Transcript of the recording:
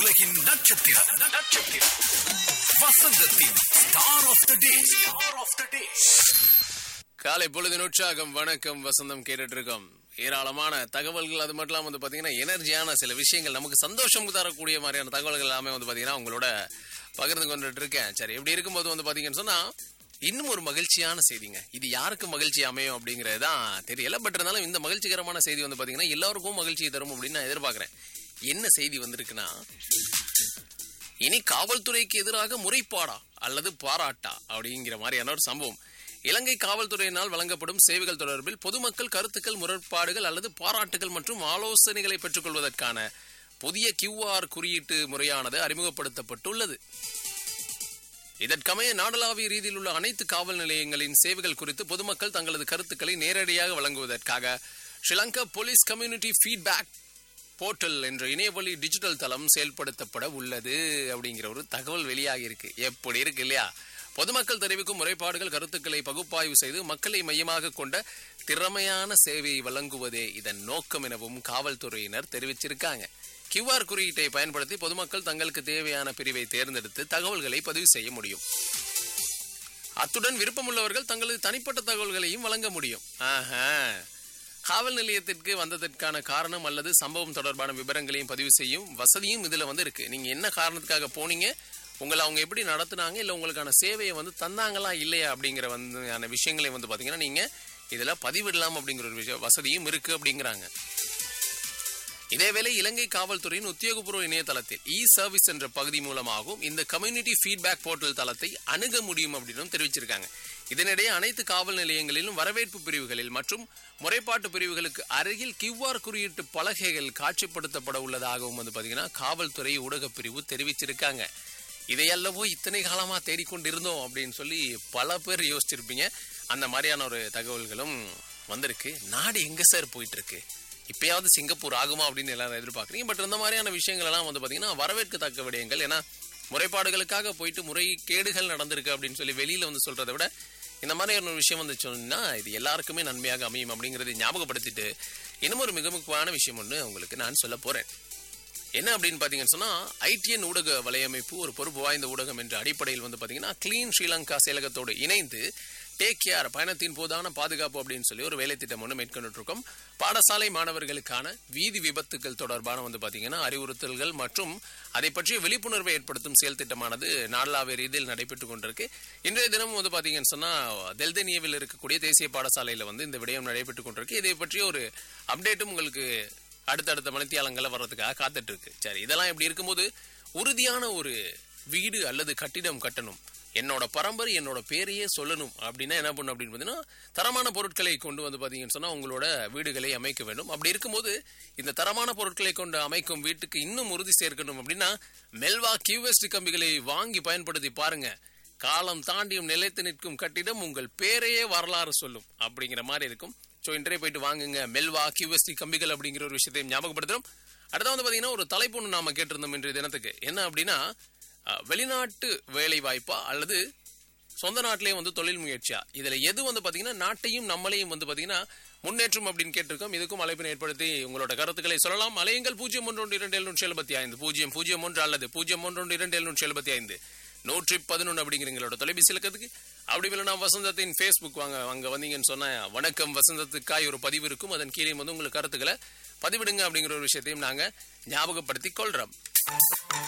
உலகின் நட்சத்திரம் நட்சத்திரம் வசந்தத்தின் star of the day star of the day காலை பொழுதின் உற்சாகம் வணக்கம் வசந்தம் கேட்டுட்டு இருக்கோம் ஏராளமான தகவல்கள் அது மட்டும் இல்லாம வந்து பாத்தீங்கன்னா எனர்ஜியான சில விஷயங்கள் நமக்கு சந்தோஷம் தரக்கூடிய மாதிரியான தகவல்கள் எல்லாமே வந்து பாத்தீங்கன்னா உங்களோட பகிர்ந்து கொண்டுட்டு இருக்கேன் சரி எப்படி இருக்கும்போது வந்து பாத்தீங்கன்னு சொன்னா இன்னும் ஒரு மகிழ்ச்சியான செய்திங்க இது யாருக்கு மகிழ்ச்சி அமையும் அப்படிங்கிறது தான் தெரியல பட் இருந்தாலும் இந்த மகிழ்ச்சிகரமான செய்தி வந்து பாத்தீங்கன்னா எல்லாருக்கும் மகிழ்ச்சியை தரும் அப்படின்னு நான் எதிர்பார்க்கிறேன் என்ன செய்தி வந்திருக்குன்னா இனி காவல்துறைக்கு எதிராக முறைப்பாடா அல்லது பாராட்டா அப்படிங்கிற மாதிரியான ஒரு சம்பவம் இலங்கை காவல்துறையினால் வழங்கப்படும் சேவைகள் தொடர்பில் பொதுமக்கள் கருத்துக்கள் முரண்பாடுகள் அல்லது பாராட்டுகள் மற்றும் ஆலோசனைகளை பெற்றுக்கொள்வதற்கான புதிய கியூஆர் குறியீட்டு முறையானது அறிமுகப்படுத்தப்பட்டுள்ளது இதற்கமைய நாடளாவிய ரீதியில் உள்ள அனைத்து காவல் நிலையங்களின் சேவைகள் குறித்து பொதுமக்கள் தங்களது கருத்துக்களை நேரடியாக வழங்குவதற்காக Sri Lanka police community feedback portal என்ற இணையவழி டிஜிட்டல் தளம் செயல்படுத்தப்பட உள்ளது அப்படிங்கிற ஒரு தகவல் வெளியாகி இருக்கு எப்படி இருக்கு இல்லையா பொதுமக்கள் தெரிவிக்கும் முறைப்பாடுகள் கருத்துக்களை பகுப்பாய்வு செய்து மக்களை மையமாக கொண்ட திறமையான சேவையை வழங்குவதே இதன் நோக்கம் எனவும் காவல்துறையினர் தெரிவிச்சிருக்காங்க கியூஆர் குறியீட்டை பயன்படுத்தி பொதுமக்கள் தங்களுக்கு தேவையான பிரிவை தேர்ந்தெடுத்து தகவல்களை பதிவு செய்ய முடியும் அத்துடன் விருப்பமுள்ளவர்கள் தங்களது தனிப்பட்ட தகவல்களையும் வழங்க முடியும் ஆஹா காவல் நிலையத்திற்கு வந்ததற்கான காரணம் அல்லது சம்பவம் தொடர்பான விவரங்களையும் பதிவு செய்யும் வசதியும் இதுல வந்து இருக்கு நீங்க என்ன காரணத்துக்காக போனீங்க உங்களை அவங்க எப்படி நடத்துனாங்க இல்ல உங்களுக்கான சேவையை வந்து தந்தாங்களா இல்லையா அப்படிங்கிற வந்து விஷயங்களை வந்து பாத்தீங்கன்னா நீங்க இதுல பதிவிடலாம் அப்படிங்கிற ஒரு விஷயம் வசதியும் இருக்கு அப்படிங்கிறாங்க இதேவேளை இலங்கை காவல்துறையின் உத்தியோகபூர்வ இணையதளத்தில் இ சர்வீஸ் என்ற பகுதி மூலமாகவும் இந்த கம்யூனிட்டி ஃபீட்பேக் போர்ட்டல் தளத்தை அணுக முடியும் அப்படின்னு தெரிவிச்சிருக்காங்க இதனிடையே அனைத்து காவல் நிலையங்களிலும் வரவேற்பு பிரிவுகளில் மற்றும் முறைப்பாட்டு பிரிவுகளுக்கு அருகில் கியூஆர் குறியீட்டு பலகைகள் காட்சிப்படுத்தப்பட உள்ளதாகவும் வந்து பாத்தீங்கன்னா காவல்துறை ஊடகப் பிரிவு தெரிவிச்சிருக்காங்க இதையல்லவோ இத்தனை காலமா தேடிக்கொண்டிருந்தோம் அப்படின்னு சொல்லி பல பேர் யோசிச்சிருப்பீங்க அந்த மாதிரியான ஒரு தகவல்களும் வந்திருக்கு நாடு எங்க சார் போயிட்டு இருக்கு இப்பயாவது சிங்கப்பூர் ஆகுமா அப்படின்னு எல்லாரும் எதிர்பார்க்குறீங்க பட் இந்த மாதிரியான விஷயங்கள் எல்லாம் வந்து பாத்தீங்கன்னா வரவேற்கத்தக்க விடயங்கள் ஏன்னா முறைப்பாடுகளுக்காக போயிட்டு முறைகேடுகள் நடந்திருக்கு அப்படின்னு சொல்லி வெளியில வந்து சொல்றதை விட இந்த மாதிரி ஒரு விஷயம் வந்து சொன்னா இது எல்லாருக்குமே நன்மையாக அமையும் அப்படிங்கறதை ஞாபகப்படுத்திட்டு இன்னும் ஒரு மிக முக்கியமான விஷயம் ஒன்று உங்களுக்கு நான் சொல்ல போறேன் என்ன அப்படின்னு பாத்தீங்கன்னு சொன்னா ஐடிஎன் ஊடக வலையமைப்பு ஒரு பொறுப்பு வாய்ந்த ஊடகம் என்ற அடிப்படையில் வந்து பாத்தீங்கன்னா கிளீன் ஸ்ரீலங்கா செயலகத்தோடு இணைந்து டேக் கேர் பயணத்தின் போதான பாதுகாப்பு அப்படின்னு சொல்லி ஒரு வேலை திட்டம் ஒன்று மேற்கொண்டு இருக்கோம் பாடசாலை மாணவர்களுக்கான வீதி விபத்துக்கள் தொடர்பான வந்து பாத்தீங்கன்னா அறிவுறுத்தல்கள் மற்றும் அதை பற்றிய விழிப்புணர்வை ஏற்படுத்தும் செயல் திட்டமானது நாடளாவிய ரீதியில் நடைபெற்றுக் கொண்டிருக்கு இன்றைய தினம் வந்து பாத்தீங்கன்னு சொன்னா தெல்தனியவில் இருக்கக்கூடிய தேசிய பாடசாலையில வந்து இந்த விடயம் நடைபெற்றுக் கொண்டிருக்கு இதை பற்றிய ஒரு அப்டேட்டும் உங்களுக்கு அடுத்தடுத்த மணித்தியாலங்களை வர்றதுக்காக காத்துட்டு இருக்கு சரி இதெல்லாம் இப்படி இருக்கும்போது உறுதியான ஒரு வீடு அல்லது கட்டிடம் கட்டணும் என்னோட பரம்பரை என்னோட பேரையே சொல்லணும் அப்படின்னா என்ன பண்ணும் அப்படின்னு பார்த்தீங்கன்னா தரமான பொருட்களை கொண்டு வந்து பார்த்தீங்கன்னு சொன்னால் உங்களோட வீடுகளை அமைக்க வேண்டும் அப்படி இருக்கும்போது இந்த தரமான பொருட்களை கொண்டு அமைக்கும் வீட்டுக்கு இன்னும் உறுதி சேர்க்கணும் அப்படின்னா மெல்வா கியூஎஸ்டி கம்பிகளை வாங்கி பயன்படுத்தி பாருங்க காலம் தாண்டியும் நிலைத்து நிற்கும் கட்டிடம் உங்கள் பேரையே வரலாறு சொல்லும் அப்படிங்கிற மாதிரி இருக்கும் ஸோ இன்றைய போயிட்டு வாங்குங்க மெல்வா கியூஎஸ்டி கம்பிகள் அப்படிங்கிற ஒரு விஷயத்தையும் ஞாபகப்படுத்துறோம் அடுத்த வந்து பார்த்தீங்கன்னா ஒரு தலைப்பு ஒன்று நாம கேட்டிருந்தோம் இன்றைய தினத்துக்கு என்ன அப்படின்னா அஹ், வெளிநாட்டு வேலை வாய்ப்பா அல்லது சொந்த நாட்டிலேயே வந்து தொழில் முயற்சியா இதுல எது வந்து பாத்தீங்கன்னா நாட்டையும் நம்மளையும் வந்து பாத்தீங்கன்னா முன்னேற்றம் அப்படின்னு கேட்டிருக்கோம் இதுக்கும் அழைப்பினை ஏற்படுத்தி உங்களோட கருத்துக்களை சொல்லலாம் அலையுங்கள் பூஜ்ஜியம் ஒன்று ஒன்று இரண்டு எழுநூற்றி எழுபத்தி ஐந்து பூஜ்ஜியம் பூஜ்ஜியம் ஒன்று அல்லது பூஜ்ஜியம் ஒன்று ஒன்று இரண்டு எழுநூற்றி எழுபத்தி ஐந்து நூற்றி பதினொன்று அப்படிங்கிற எங்களோட தொலைபேசி இலக்கத்துக்கு அப்படி இல்லைனா வசந்தத்தின் ஃபேஸ்புக் வாங்க அங்க வந்தீங்கன்னு சொன்ன வணக்கம் வசந்தத்துக்காய் ஒரு பதிவு இருக்கும் அதன் கீழே வந்து உங்களுக்கு கருத்துக்களை பதிவிடுங்க அப்படிங்கிற ஒரு விஷயத்தையும் நாங்க ஞாபகப்படுத்தி கொள்றோம்